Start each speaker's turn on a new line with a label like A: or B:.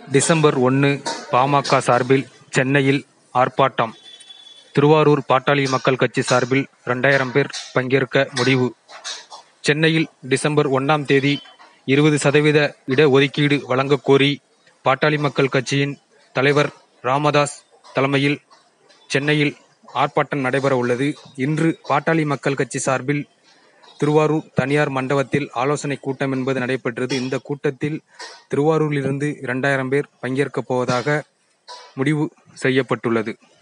A: December ஒன்று பாமக சார்பில் சென்னையில் ஆர்ப்பாட்டம் திருவாரூர் பாட்டாளி மக்கள் கட்சி சார்பில் இரண்டாயிரம் பேர் பங்கேற்க முடிவு சென்னையில் டிசம்பர் ஒன்றாம் தேதி இருபது சதவீத இடஒதுக்கீடு வழங்கக் கோரி பாட்டாளி மக்கள் கட்சியின் தலைவர் ராமதாஸ் தலைமையில் சென்னையில் ஆர்ப்பாட்டம் நடைபெற உள்ளது இன்று பாட்டாளி மக்கள் கட்சி சார்பில் திருவாரூர் தனியார் மண்டபத்தில் ஆலோசனை கூட்டம் என்பது நடைபெற்றது இந்த கூட்டத்தில் திருவாரூரிலிருந்து இரண்டாயிரம் பேர் பங்கேற்கப் போவதாக முடிவு செய்யப்பட்டுள்ளது